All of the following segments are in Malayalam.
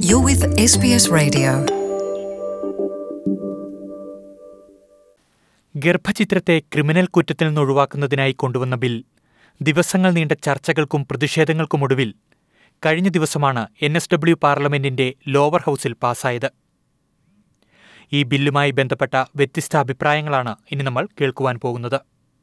You're with SBS Radio. ഗർഭചിത്രത്തെ ക്രിമിനൽ കുറ്റത്തിൽ നിന്ന് ഒഴിവാക്കുന്നതിനായി കൊണ്ടുവന്ന ബിൽ ദിവസങ്ങൾ നീണ്ട ചർച്ചകൾക്കും പ്രതിഷേധങ്ങൾക്കുമൊടുവിൽ കഴിഞ്ഞ ദിവസമാണ് എൻ എസ് ഡബ്ല്യു പാർലമെന്റിന്റെ ലോവർ ഹൌസിൽ പാസ്സായത് ഈ ബില്ലുമായി ബന്ധപ്പെട്ട വ്യത്യസ്ത അഭിപ്രായങ്ങളാണ് ഇനി നമ്മൾ കേൾക്കുവാൻ പോകുന്നത്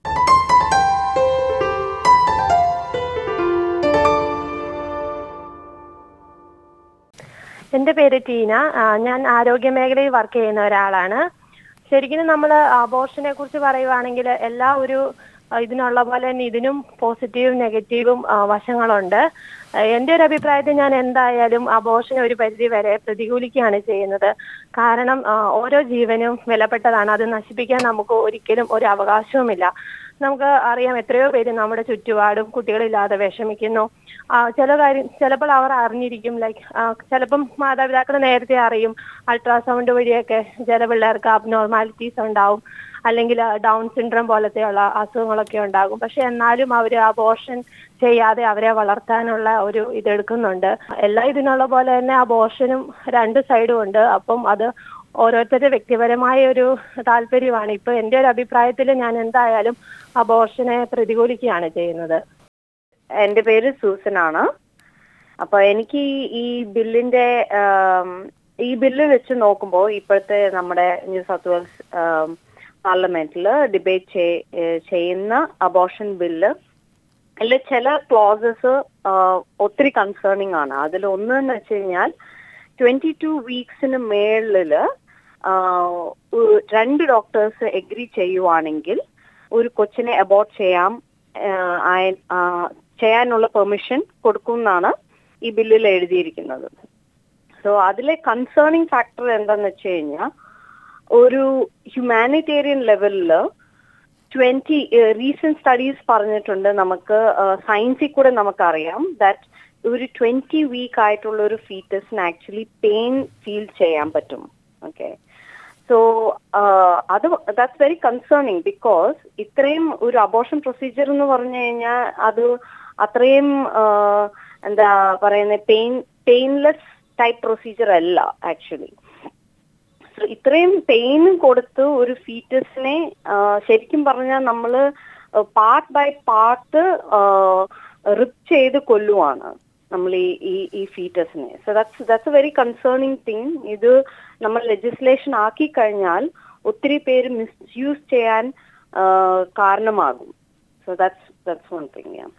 എൻ്റെ പേര് ടീന ആ, ഞാൻ ആരോഗ്യ മേഖലയിൽ വർക്ക് ചെയ്യുന്ന ഒരാളാണ് ശരിക്കും നമ്മൾ അബോർഷനെ കുറിച്ച് പറയുവാണെങ്കിൽ എല്ലാ ഒരു ആ, ഇതിനുള്ള പോലെ തന്നെ ഇതിനും പോസിറ്റീവും നെഗറ്റീവും ആ, വശങ്ങളുണ്ട് ആ, എൻ്റെ ഒരു അഭിപ്രായത്തിൽ ഞാൻ എന്തായാലും അബോർഷനെ ഒരു പരിധി വരെ പ്രതികൂലിക്കുകയാണ് ചെയ്യുന്നത് കാരണം ആ, ഓരോ ജീവനും വിലപ്പെട്ടതാണ് അത് നശിപ്പിക്കാൻ നമുക്ക് ഒരിക്കലും ഒരു അവകാശവുമില്ല നമുക്ക് അറിയാം എത്രയോ പേര് നമ്മുടെ ചുറ്റുപാടും കുട്ടികളില്ലാതെ വിഷമിക്കുന്നു ആ, ചില കാര്യം ചിലപ്പോൾ അവർ അറിഞ്ഞിരിക്കും ലൈക്ക് ചിലപ്പം മാതാപിതാക്കൾ നേരത്തെ അറിയും അൾട്രാസൗണ്ട് വഴിയൊക്കെ ചില പിള്ളേർക്ക് അബ്നോർമാലിറ്റീസ് ഉണ്ടാവും അല്ലെങ്കിൽ ഡൗൺ സിൻഡ്രം പോലത്തെയുള്ള അസുഖങ്ങളൊക്കെ ഉണ്ടാകും പക്ഷെ എന്നാലും അവർ അബോർഷൻ ചെയ്യാതെ അവരെ വളർത്താനുള്ള ഒരു ഇതെടുക്കുന്നുണ്ട് എല്ലാ ഇതിനുള്ള പോലെ തന്നെ അബോർഷനും രണ്ട് സൈഡും ഉണ്ട് അപ്പം അത് ഓരോരുത്തരുടെ വ്യക്തിപരമായ ഒരു താല്പര്യമാണ് ഇപ്പൊ എൻ്റെ ഒരു അഭിപ്രായത്തിൽ ഞാൻ എന്തായാലും അബോർഷനെ പ്രതികൂലിക്കുകയാണ് ചെയ്യുന്നത് എൻ്റെ പേര് സൂസൻ ആണ് അപ്പൊ എനിക്ക് ഈ- ഈ ബില്ലിന്റെ ആം, ഈ ബില്ല് വെച്ച് നോക്കുമ്പോൾ ഇപ്പോഴത്തെ നമ്മുടെ ന്യൂ സൗത്ത് വെയിൽസ് പാർലമെന്റിൽ ഡിബേറ്റ് ചെയ്യുന്ന അബോർഷൻ ബില്ല് അതിൽ ചില ക്ലോസസ് ഒത്തിരി കൺസേണിങ് ആണ് അതിൽ ഒന്ന് എന്ന് വെച്ച് കഴിഞ്ഞാൽ ട്വന്റി ടു വീക്സിന് മേളില് രണ്ട് ഡോക്ടേഴ്സ് എഗ്രി ചെയ്യുവാണെങ്കിൽ ഒരു കൊച്ചിനെ അബോർട്ട് ചെയ്യാം ആഹ് ആയ- ആഹ് ചെയ്യാനുള്ള പെർമിഷൻ കൊടുക്കുമെന്നാണ് ഈ ബില്ലിൽ എഴുതിയിരിക്കുന്നത് സോ അതിലെ കൺസേണിങ് ഫാക്ടർ എന്താന്ന് വെച്ച് കഴിഞ്ഞാൽ ഒരു ഹ്യൂമാനിറ്റേറിയൻ ലെവലിൽ ട്വന്റി റീസെന്റ് സ്റ്റഡീസ് പറഞ്ഞിട്ടുണ്ട് നമുക്ക് സയൻസിൽ കൂടെ നമുക്കറിയാം ദാറ്റ് ഒരു ട്വന്റി വീക്ക് ആയിട്ടുള്ള ഒരു ഫീറ്റസിന് ആക്ച്വലി പെയിൻ ഫീൽ ചെയ്യാൻ പറ്റും ഓക്കെ സോ അത് ദാറ്റ്സ് വെരി കൺസേണിങ് ബിക്കോസ് ഇത്രയും ഒരു അബോർഷൻ പ്രൊസീജിയർ എന്ന് പറഞ്ഞു കഴിഞ്ഞാൽ അത് അത്രയും ആഹ്, എന്താ പറയുന്നത് പെയിൻ പെയിൻലെസ് ടൈപ്പ് പ്രൊസീജിയർ അല്ല ആക്ച്വലി സോ ഇത്രയും പെയിൻ കൊടുത്ത് ഒരു ഫീറ്റസിനെ ശരിക്കും പറഞ്ഞാൽ നമ്മൾ പാർട്ട് ബൈ പാർട്ട് റിപ്പ് ചെയ്ത് കൊല്ലുവാണ് നമ്മൾ ഈ ഈ- ഈ ഫീറ്റസിനെ so that's that's a very concerning thing ഇത് നമ്മൾ ലെജിസ്ലേഷൻ ആക്കി കഴിഞ്ഞാൽ ഒത്തിരി പേര് മിസ്യൂസ് ചെയ്യാൻ ആ, കാരണമാകും so that's that's one thing yeah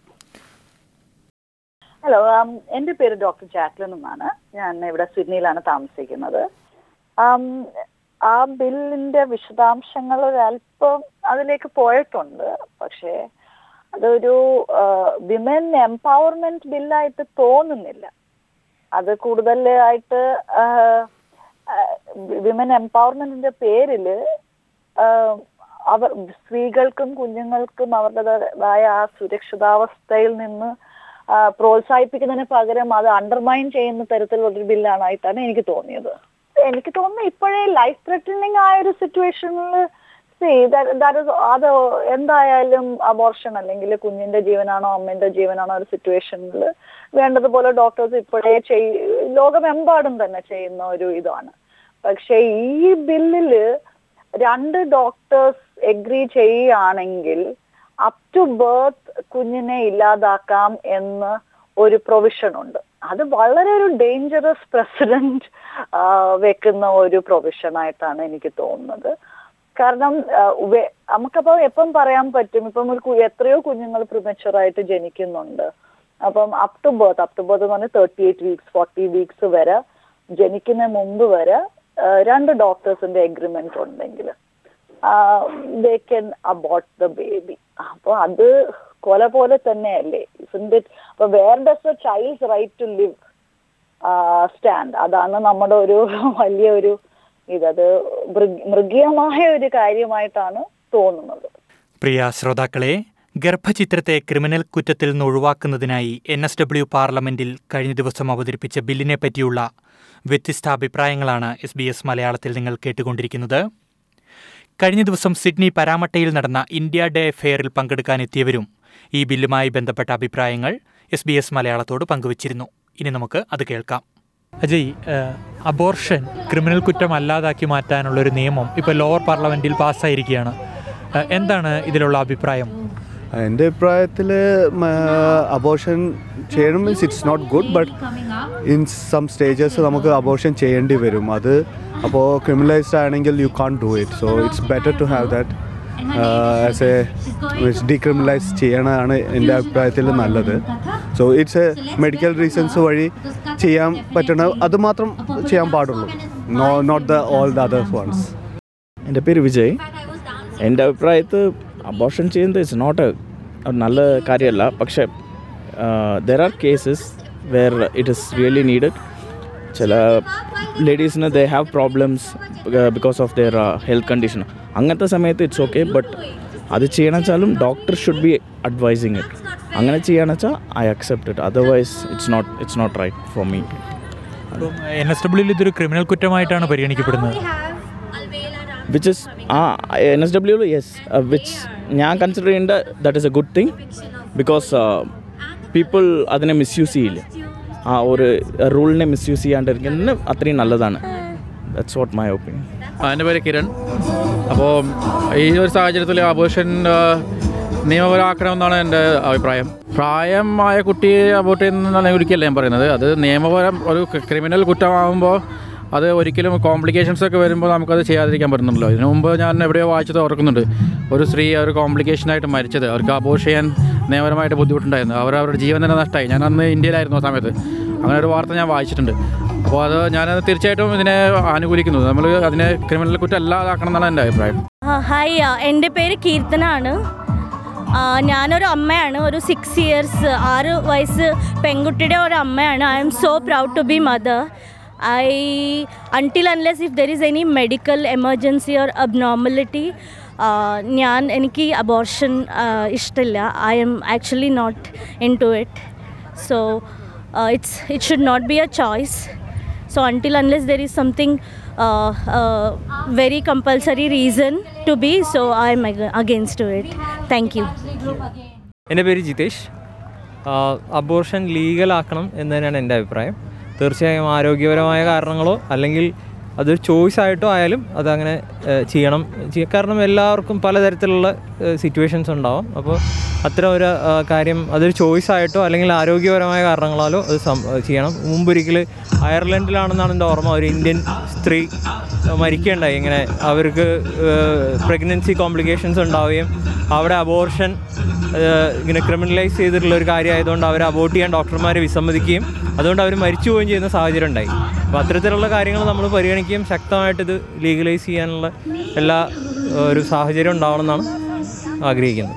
hello um, എൻ്റെ പേര് ഡോക്ടർ ജാക്ലിൻ എന്നാണ് ഞാൻ ഇവിടെ സിഡ്നിയിലാണ് താമസിക്കുന്നത് ആം, ആ ബില്ലിന്റെ വിശദാംശങ്ങൾ ഒരല്പം അതിലേക്ക് പോയിട്ടുണ്ട് പക്ഷേ അതൊരു വിമൻ എംപവർമെന്റ് ബില്ലായിട്ട് തോന്നുന്നില്ല അത് കൂടുതലായിട്ട് വിമൻ എംപവർമെന്റിന്റെ പേരില് ആ, അവർ സ്ത്രീകൾക്കും കുഞ്ഞുങ്ങൾക്കും അവരുടേതായ ആ സുരക്ഷിതാവസ്ഥയിൽ നിന്ന് ആ, പ്രോത്സാഹിപ്പിക്കുന്നതിന് പകരം അത് അണ്ടർമൈൻ ചെയ്യുന്ന തരത്തിലുള്ള ഒരു ബില്ലാണായിട്ടാണ് എനിക്ക് തോന്നിയത് എനിക്ക് തോന്നുന്നു ഇപ്പോഴേ ലൈഫ് ത്രെറ്റനിങ് ആയ ഒരു സിറ്റുവേഷനിൽ അത് എന്തായാലും അബോർഷൻ അല്ലെങ്കിൽ കുഞ്ഞിന്റെ ജീവനാണോ അമ്മന്റെ ജീവനാണോ ഒരു സിറ്റുവേഷനിൽ വേണ്ടതുപോലെ ഡോക്ടേഴ്സ് ഇപ്പോഴേ ചെയ് ലോകമെമ്പാടും തന്നെ ചെയ്യുന്ന ഒരു ഇതാണ് പക്ഷെ ഈ ബില്ലില് രണ്ട് ഡോക്ടേഴ്സ് എഗ്രി ചെയ്യുകയാണെങ്കിൽ അപ് ടു ബർത്ത് കുഞ്ഞിനെ ഇല്ലാതാക്കാം എന്ന് ഒരു പ്രൊവിഷൻ ഉണ്ട് അത് വളരെ ഒരു ഡേഞ്ചറസ് പ്രസിഡന്റ് വെക്കുന്ന ഒരു പ്രൊവിഷൻ ആയിട്ടാണ് എനിക്ക് തോന്നുന്നത് കാരണം ആ, വെ- നമുക്കപ്പോ എപ്പം പറയാൻ പറ്റും ഇപ്പം ഒരു കു- എത്രയോ കുഞ്ഞുങ്ങൾ പ്രിമച്ചുവർ ആയിട്ട് ജനിക്കുന്നുണ്ട് അപ്പം up to birth up to birth എന്ന് പറഞ്ഞാൽ thirty eight weeks forty weeks വരെ ജനിക്കുന്ന മുമ്പ് വരെ ആ, രണ്ട് ഡോക്ടേഴ്സിന്റെ എഗ്രിമെന്റ് ഉണ്ടെങ്കിൽ they can abort the baby അപ്പൊ അത് കൊല പോലെ തന്നെയല്ലേ Isn't it? അപ്പൊ where does a child right to live stand അതാണ് നമ്മുടെ ഒരു വലിയ ഒരു ഇതത് മൃഗ- മൃഗീയമായ ഒരു കാര്യമായിട്ടാണ് തോന്നുന്നത് പ്രിയ ശ്രോതാക്കളെ ഗർഭചിത്രത്തെ ക്രിമിനൽ കുറ്റത്തിൽ നിന്ന് ഒഴിവാക്കുന്നതിനായി എൻ എസ് ഡബ്ല്യു പാർലമെന്റിൽ കഴിഞ്ഞ ദിവസം അവതരിപ്പിച്ച ബില്ലിനെ പറ്റിയുള്ള വ്യത്യസ്ത അഭിപ്രായങ്ങളാണ് എസ് ബി എസ് മലയാളത്തിൽ നിങ്ങൾ കേട്ടുകൊണ്ടിരിക്കുന്നത് കഴിഞ്ഞ ദിവസം സിഡ്നി പരാമട്ടയിൽ നടന്ന ഇന്ത്യ ഡേ ഫെയറിൽ പങ്കെടുക്കാനെത്തിയവരും ഈ ബില്ലുമായി ബന്ധപ്പെട്ട അഭിപ്രായങ്ങൾ എസ് ബി എസ് മലയാളത്തോട് പങ്കുവച്ചിരുന്നു ഇനി നമുക്ക് അത് കേൾക്കാം അജയ് അബോർഷൻ ക്രിമിനൽ കുറ്റം അല്ലാതാക്കി മാറ്റാനുള്ള ഒരു നിയമം ഇപ്പോൾ ലോവർ പാർലമെൻറ്റിൽ പാസ്സായിരിക്കുകയാണ് ഏഹ്, എന്താണ് ഇതിലുള്ള അഭിപ്രായം എൻ്റെ അഭിപ്രായത്തിൽ അബോർഷൻ ചെയ്യണം means it's not good but in some stages നമുക്ക് അബോർഷൻ ചെയ്യേണ്ടി വരും അത് അപ്പോൾ ക്രിമിനലൈസ്ഡ് ആണെങ്കിൽ you can't do it so it's better to have that as a means decriminalise ചെയ്യണതാണ് എൻ്റെ അഭിപ്രായത്തിൽ നല്ലത് so it's a medical reasons വഴി ചെയ്യാൻ പറ്റണ അത് മാത്രം ചെയ്യാൻ പാടുള്ളൂ no not the all the others ones എൻ്റെ പേര് വിജയ് എൻ്റെ അഭിപ്രായത്തിൽ അബോർഷൻ ചെയ്യുന്നത് ഇറ്റ്സ് നോട്ട് ഒരു നല്ല കാര്യമല്ല പക്ഷേ there are cases where it is really needed ചില ലേഡീസിന് they have problems because of their health condition അങ്ങനത്തെ സമയത്ത് ഇറ്റ്സ് ഓക്കെ ബട്ട് അത് ചെയ്യണമെച്ചാലും doctor should be advising it അങ്ങനെ ചെയ്യണമെച്ചാൽ I accept it otherwise it's not it's not right for me അപ്പം എൻ എസ് ഡബ്ല്യൂയിൽ ഇതൊരു ക്രിമിനൽ കുറ്റമായിട്ടാണ് പരിഗണിക്കപ്പെടുന്നത് which is uh N S W yes which ഞാൻ കൺസിഡർ ചെയ്യേണ്ട that is a good thing because people അതിനെ മിസ്യൂസ് ചെയ്യില്ല ആ ഒരു റൂളിനെ മിസ്യൂസ് ചെയ്യാണ്ടിരിക്കുന്നത് അത്രയും നല്ലതാണ് ദാറ്റ്സ് വാട്ട് മൈ ഒപ്പീനിയൻ ആ, എൻ്റെ പേര് കിരൺ അപ്പോൾ ഈ ഒരു സാഹചര്യത്തിൽ അബോഷൻ നിയമപരമാക്കണമെന്നാണ് എൻ്റെ അഭിപ്രായം പ്രായമായ കുട്ടിയെ അബോട്ട് ചെയ്യുന്ന ഒരിക്കലല്ല ഞാൻ പറയുന്നത് അത് നിയമപരം ഒരു ക്രിമിനൽ കുറ്റമാകുമ്പോൾ അത് ഒരിക്കലും കോംപ്ലിക്കേഷൻസ് ഒക്കെ വരുമ്പോൾ നമുക്കത് ചെയ്യാതിരിക്കാൻ പറ്റുന്നുണ്ടല്ലോ ഇതിനു മുമ്പ് ഞാൻ എവിടെയോ വായിച്ചത് ഓർക്കുന്നുണ്ട് ഒരു സ്ത്രീ ഒരു കോംപ്ലിക്കേഷനായിട്ട് മരിച്ചത് അവർക്ക് അബോഷ് ചെയ്യാൻ നിയമപരമായിട്ട് ബുദ്ധിമുട്ടുണ്ടായിരുന്നു അവർ അവരുടെ ജീവൻ തന്നെ നഷ്ടമായി ഞാൻ അന്ന് ഇന്ത്യയിലായിരുന്നു ആ സമയത്ത് അങ്ങനെ ഒരു വാർത്ത ഞാൻ വായിച്ചിട്ടുണ്ട് അപ്പോൾ അത് ഞാനത് തീർച്ചയായിട്ടും ഇതിനെ ആനുകൂലിക്കുന്നു നമ്മൾ അതിനെ ക്രിമിനൽ കുറ്റം അല്ലാതാക്കണം എന്നാണ് എൻ്റെ അഭിപ്രായം ആ, ഹായ് ആ, എൻ്റെ പേര് കീർത്തനാണ് ആ, ഞാനൊരു അമ്മയാണ് ഒരു സിക്സ് ഇയേഴ്സ് ആറ് വയസ്സ് പെൺകുട്ടിയുടെ ഒരു അമ്മയാണ് I'm so proud to be mother I until unless if there is any medical emergency or abnormality ഞാൻ എനിക്ക് അബോർഷൻ ഇഷ്ടമില്ല I'm actually not into it so it's it should not be a choice So until unless there is something uh, uh, very compulsory reason to be, so I am ag- against to it. Thank you. എൻ്റെ പേര് ജിതേഷ് അബോർഷൻ ലീഗലാക്കണം എന്ന് തന്നെയാണ് എൻ്റെ അഭിപ്രായം തീർച്ചയായും ആരോഗ്യപരമായ കാരണങ്ങളോ അല്ലെങ്കിൽ അതൊരു ചോയ്സ് ആയിട്ടോ ആയാലും അതങ്ങനെ ഏഹ്, ചെയ്യണം ചെയ്യ- കാരണം എല്ലാവർക്കും പലതരത്തിലുള്ള സിറ്റുവേഷൻസ് ഉണ്ടാവും അപ്പോൾ അത്തരം ഒരു ആ, കാര്യം അതൊരു ചോയ്സ് ആയിട്ടോ അല്ലെങ്കിൽ ആരോഗ്യപരമായ കാരണങ്ങളാലോ അത് സം- ചെയ്യണം മുമ്പൊരിക്കൽ അയർലൻഡിലാണെന്നാണ് എൻ്റെ ഓർമ്മ ഒരു ഇന്ത്യൻ സ്ത്രീ മരിക്കുകയുണ്ടായി ഇങ്ങനെ അവർക്ക് പ്രഗ്നൻസി കോംപ്ലിക്കേഷൻസ് ഉണ്ടാവുകയും അവിടെ അബോർഷൻ ഇങ്ങനെ ക്രിമിനലൈസ് ചെയ്തിട്ടുള്ള ഒരു കാര്യമായതുകൊണ്ട് അവരെ അബോർട്ട് ചെയ്യാൻ ഡോക്ടർമാരെ വിസമ്മതിക്കുകയും അതുകൊണ്ട് അവർ മരിച്ചു പോവുകയും ചെയ്യുന്ന സാഹചര്യം ഉണ്ടായി അപ്പോൾ അത്തരത്തിലുള്ള കാര്യങ്ങൾ നമ്മൾ പരിഗണിക്കുകയും ശക്തമായിട്ട് ഇത് ലീഗലൈസ് ചെയ്യാനുള്ള എല്ലാ ഏഹ്, ഒരു സാഹചര്യം ഉണ്ടാവണം എന്നാണ് ആഗ്രഹിക്കുന്നത്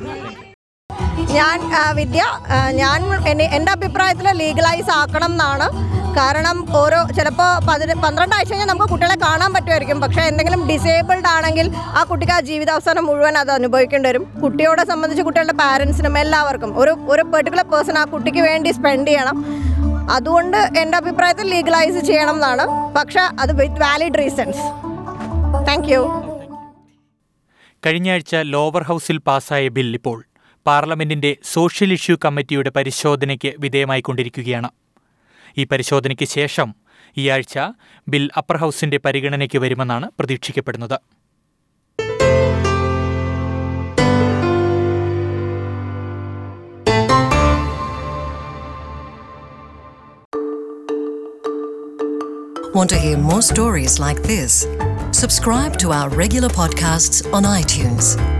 ഞാൻ ആ, വിദ്യ ആ, ഞാൻ എന്നെ- എൻ്റെ അഭിപ്രായത്തിൽ ലീഗലൈസ് ആക്കണം എന്നാണ് കാരണം ഓരോ ചിലപ്പോൾ പതിന പന്ത്രണ്ട് ആഴ്ച കഴിഞ്ഞാൽ നമുക്ക് കുട്ടികളെ കാണാൻ പറ്റുമായിരിക്കും പക്ഷേ എന്തെങ്കിലും ഡിസേബിൾഡ് ആണെങ്കിൽ ആ കുട്ടിക്ക് ആ ജീവിതാവസാനം മുഴുവൻ അത് അനുഭവിക്കേണ്ടി വരും കുട്ടിയോടെ സംബന്ധിച്ച് കുട്ടികളുടെ പാരൻസിനും എല്ലാവർക്കും ഒരു ഒരു പെർട്ടിക്കുലർ പേഴ്സൺ ആ കുട്ടിക്ക് വേണ്ടി സ്പെൻഡ് ചെയ്യണം അതുകൊണ്ട് എൻ്റെ അഭിപ്രായത്തിൽ ലീഗലൈസ് ചെയ്യണം എന്നാണ് പക്ഷേ അത് with valid reasons thank you കഴിഞ്ഞയാഴ്ച ലോവർ ഹൗസിൽ പാസ്സായ ബിൽ ഇപ്പോൾ പാർലമെന്റിന്റെ സോഷ്യൽ ഇഷ്യൂ കമ്മിറ്റിയുടെ പരിശോധനയ്ക്ക് വിധേയമായിക്കൊണ്ടിരിക്കുകയാണ് ഈ പരിശോധനയ്ക്ക് ശേഷം ഈ ആഴ്ച ബിൽ അപ്പർ ഹൗസിന്റെ പരിഗണനയ്ക്ക് വരുമെന്നാണ് പ്രതീക്ഷിക്കപ്പെടുന്നത് Want to hear more stories like this? Subscribe to our regular podcasts on iTunes.